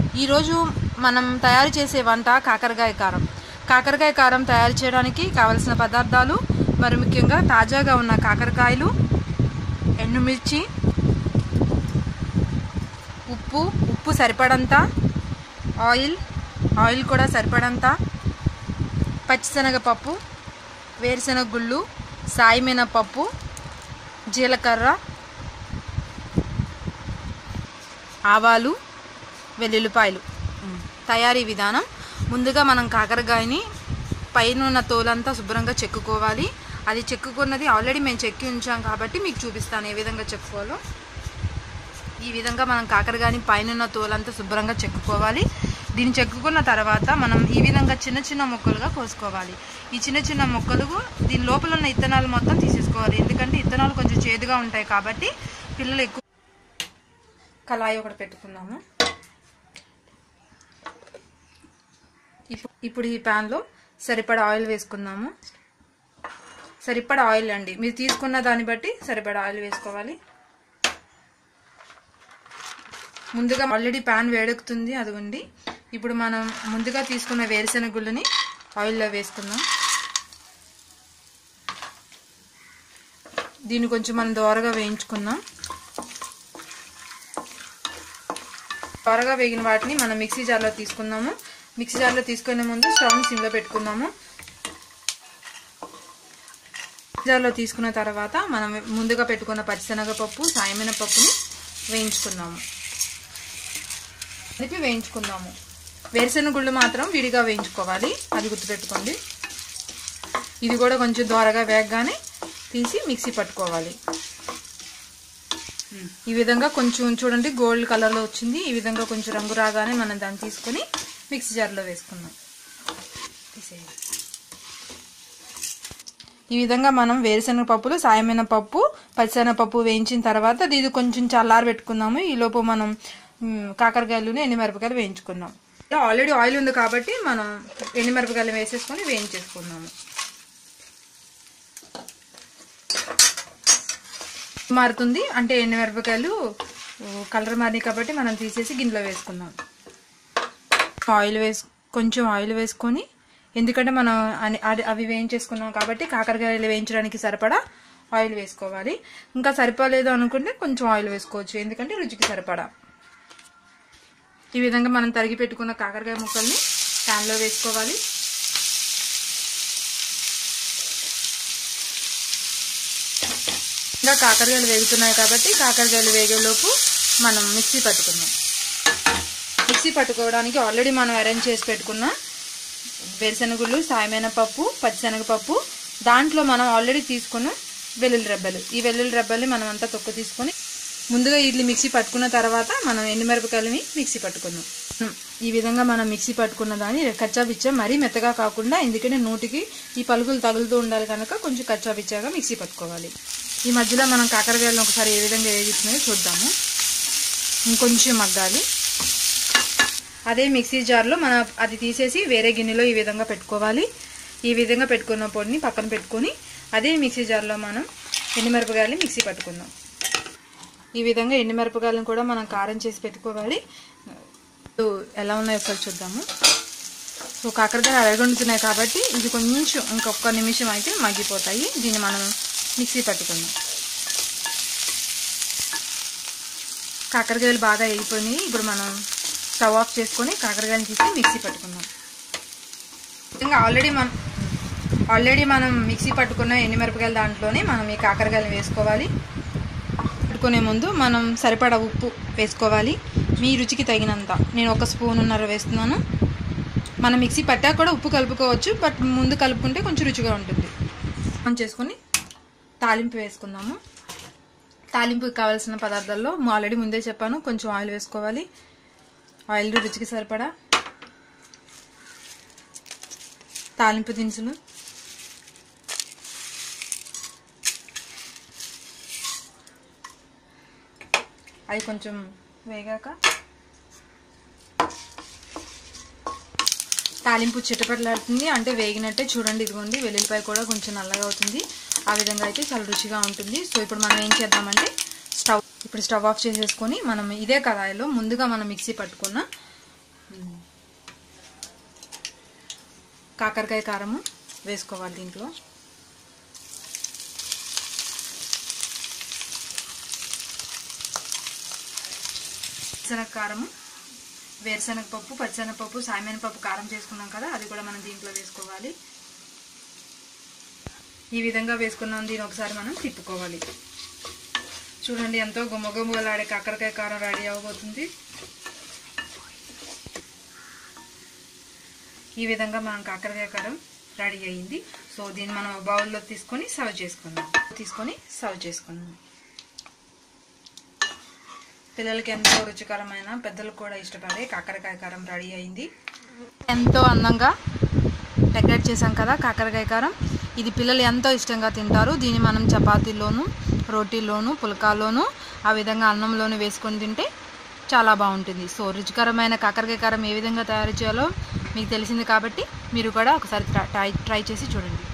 ఈరోజు మనం తయారు చేసే వంట కాకరకాయ కారం కాకరకాయ కారం తయారు చేయడానికి కావలసిన పదార్థాలు మరి ముఖ్యంగా తాజాగా ఉన్న కాకరకాయలు ఎండుమిర్చి ఉప్పు ఉప్పు సరిపడంత ఆయిల్ ఆయిల్ కూడా సరిపడంత పచ్చిశనగపప్పు వేరుశనగ గుళ్ళు సాయిమిన పప్పు జీలకర్ర ఆవాలు వెల్లుల్లిపాయలు తయారీ విధానం ముందుగా మనం కాకరకాయని పైన ఉన్న తోలంతా శుభ్రంగా చెక్కుకోవాలి అది చెక్కుకున్నది ఆల్రెడీ మేము చెక్కి ఉంచాం కాబట్టి మీకు చూపిస్తాను ఏ విధంగా చెక్కుకోవాలో ఈ విధంగా మనం కాకరకాయని పైన ఉన్న తోలంతా శుభ్రంగా చెక్కుకోవాలి దీన్ని చెక్కుకున్న తర్వాత మనం ఈ విధంగా చిన్న చిన్న ముక్కలుగా కోసుకోవాలి ఈ చిన్న చిన్న ముక్కలు దీని లోపల ఉన్న ఇత్తనాలు మొత్తం తీసేసుకోవాలి ఎందుకంటే ఇత్తనాలు కొంచెం చేదుగా ఉంటాయి కాబట్టి పిల్లలు ఎక్కువ కళాయి ఒకటి పెట్టుకుందాము ఇప్పు- ఇప్పుడు ఈ ప్యాన్లో సరిపడా ఆయిల్ వేసుకుందాము సరిపడా ఆయిల్ అండి మీరు తీసుకున్న దాన్ని బట్టి సరిపడా ఆయిల్ వేసుకోవాలి ముందుగా ఆల్రెడీ ప్యాన్ వేడెక్కుతుంది అదిగోండి ఇప్పుడు మనం ముందుగా తీసుకున్న వేరుశెనగ గుళ్ళని ఆయిల్లో వేసుకుందాం దీన్ని కొంచెం మనం దోరగా వేయించుకుందాం త్వరగా వేగిన వాటిని మనం మిక్సీ జార్లో తీసుకుందాము మిక్సీ జార్లో తీసుకునే ముందు స్టవ్ని సిమ్లో పెట్టుకుందాము జార్లో తీసుకున్న తర్వాత మనం ముందుగా పెట్టుకున్న పచ్చిశనగపప్పు సాయమైన పప్పుని వేయించుకుందాము కలిపి వేయించుకుందాము వేరుశెనగ గుళ్ళు మాత్రం విడిగా వేయించుకోవాలి అది గుర్తుపెట్టుకోండి ఇది కూడా కొంచెం దోరగా వేగగానే తీసి మిక్సీ పట్టుకోవాలి ఈ విధంగా కొంచెం చూడండి గోల్డ్ కలర్లో వచ్చింది ఈ విధంగా కొంచెం రంగు రాగానే మనం దాన్ని తీసుకొని మిక్సీ జార్లో వేసుకుందాం తీసేయాలి ఈ విధంగా మనం వేరుశనగ పప్పులు సాయమైన పప్పు పచ్చిశనగ పప్పు వేయించిన తర్వాత ఇది కొంచెం చల్లారి పెట్టుకుందాము ఈ లోపు మనం మ్, కాకరకాయలు ఎండిమిరపకాయలు వేయించుకుందాం ఆల్రెడీ ఆయిల్ ఉంది కాబట్టి మనం ఎండిమిరపకాయలు వేసేసుకొని వేయించేసుకుందాము మారుతుంది అంటే ఎండుమిరపకాయలు కలర్ మారినాయి కాబట్టి మనం తీసేసి గిన్నెలో వేసుకుందాం ఆయిల్ వేసు కొంచెం ఆయిల్ వేసుకొని ఎందుకంటే మనం అని- అది- అవి వేయించేసుకున్నాం కాబట్టి కాకరకాయలు వేయించడానికి సరిపడా ఆయిల్ వేసుకోవాలి ఇంకా సరిపోలేదు అనుకుంటే కొంచెం ఆయిల్ వేసుకోవచ్చు ఎందుకంటే రుచికి సరిపడా ఈ విధంగా మనం తరిగి పెట్టుకున్న కాకరకాయ ముక్కల్ని ప్యాన్లో వేసుకోవాలి ఇంకా కాకరకాయలు వేగుతున్నాయి కాబట్టి కాకరకాయలు వేగేలోపు మనం మిక్సీ పట్టుకుందాం మిక్సీ పట్టుకోవడానికి ఆల్రెడీ మనం అరేంజ్ చేసి పెట్టుకున్న వేరుశనగుళ్ళు సాయమైన పప్పు పచ్చిశనగపప్పు దాంట్లో మనం ఆల్రెడీ తీసుకున్న వెల్లుల్లి రెబ్బలు ఈ వెల్లుల్లి రెబ్బల్ని మనం అంతా తొక్కు తీసుకొని ముందుగా ఇడ్లీ మిక్సీ పట్టుకున్న తర్వాత మనం ఎండుమిరపకాయలని మిక్సీ పట్టుకుందాం ఉమ్, ఈ విధంగా మనం మిక్సీ పట్టుకున్న దాన్ని కచ్చా పిచ్చా మరీ మెత్తగా కాకుండా ఎందుకంటే నోటికి ఈ పలుకులు తగులుతూ ఉండాలి కనుక కొంచెం కచ్చా పిచ్చాగా మిక్సీ పట్టుకోవాలి ఈ మధ్యలో మనం కాకరకాయలను ఒకసారి ఏ విధంగా వేగిస్తున్నాయో చూద్దాము ఇంకొంచెం మగ్గాలి అదే మిక్సీ జార్లో మనం అది తీసేసి వేరే గిన్నెలో ఈ విధంగా పెట్టుకోవాలి ఈ విధంగా పెట్టుకున్న పొడిని పక్కన పెట్టుకొని అదే మిక్సీ జార్లో మనం ఎండుమిరపకాయలని మిక్సీ పట్టుకుందాం ఈ విధంగా ఎండుమిరపకాయలను కూడా మనం కారం చేసి పెట్టుకోవాలి ఇప్పుడు ఎలా ఉన్నాయో ఒకసారి చూద్దాము సో కాకరకాయలు అరగొండుతున్నాయి కాబట్టి ఇది కొంచెం ఇంకొక నిమిషం అయితే మగ్గిపోతాయి దీన్ని మనం మిక్సీ పట్టుకుందాం కాకరకాయలు బాగా వేగిపోయినాయి ఇప్పుడు మనం స్టవ్ ఆఫ్ చేసుకొని కాకరకాయలు తీసి మిక్సీ పట్టుకుందాం ఇంకా ఆల్రెడీ మనం ఆల్రెడీ మనం మిక్సీ పట్టుకున్న ఎండుమిరపకాయల దాంట్లోనే మనం ఈ కాకరకాయలు వేసుకోవాలి పట్టుకునే ముందు మనం సరిపడా ఉప్పు వేసుకోవాలి మీ రుచికి తగినంత నేను ఒక స్పూన్నర వేస్తున్నాను మనం మిక్సీ పట్టాక కూడా ఉప్పు కలుపుకోవచ్చు బట్ ముందు కలుపుకుంటే కొంచెం రుచిగా ఉంటుంది ఆన్ చేసుకొని తాలింపు వేసుకుందాము తాలింపుకి కావాల్సిన పదార్థాల్లో ఆల్రెడీ ముందే చెప్పాను కొంచెం ఆయిల్ వేసుకోవాలి ఆయిల్ రుచికి సరిపడా తాలింపు దినుసులు అవి కొంచెం వేగాక తాలింపు చిటపట్లాడుతుంది అంటే వేగినట్టే చూడండి ఇదిగోండి వెల్లుల్లిపాయ కూడా కొంచెం నల్లగా అవుతుంది ఆ విధంగా అయితే చాలా రుచిగా ఉంటుంది సో ఇప్పుడు మనం ఏం చేద్దామంటే స్టవ్ ఇప్పుడు స్టవ్ ఆఫ్ చేసేసుకొని మనం ఇదే కళాయిలో ముందుగా మనం మిక్సీ పట్టుకున్న కాకరకాయ కారము వేసుకోవాలి దీంట్లో వేరుశనగ కారము వేరుశనగ పప్పు పచ్చిశనగపప్పు సాయమైన పప్పు కారం చేసుకున్నాం కదా అది కూడా మనం దీంట్లో వేసుకోవాలి ఈ విధంగా వేసుకున్నాం దీని ఒకసారి మనం తిప్పుకోవాలి చూడండి ఎంతో గుమ్మగుమ్మలాడే కాకరకాయ కారం రెడీ అవ్వబోతుంది ఈ విధంగా మనం కాకరకాయ కారం రెడీ అయ్యింది సో దీన్ని మనం బౌల్లో తీసుకొని సర్వ్ చేసుకుందాం తీసుకొని సర్వ్ చేసుకుందాం పిల్లలకి ఎంతో రుచికరమైన పెద్దలకు కూడా ఇష్టపడే కాకరకాయ కారం రెడీ అయింది ఎంతో అందంగా డెకరేట్ చేసాం కదా కాకరకాయ కారం ఇది పిల్లలు ఎంతో ఇష్టంగా తింటారు దీన్ని మనం చపాతీలోను రోటీలోను పుల్కాలోను ఆ విధంగా అన్నంలోను వేసుకొని తింటే చాలా బాగుంటుంది సో రుచికరమైన కాకరకాయ కారం ఏ విధంగా తయారు చేయాలో మీకు తెలిసింది కాబట్టి మీరు కూడా ఒకసారి ట్రై ట్రై చేసి చూడండి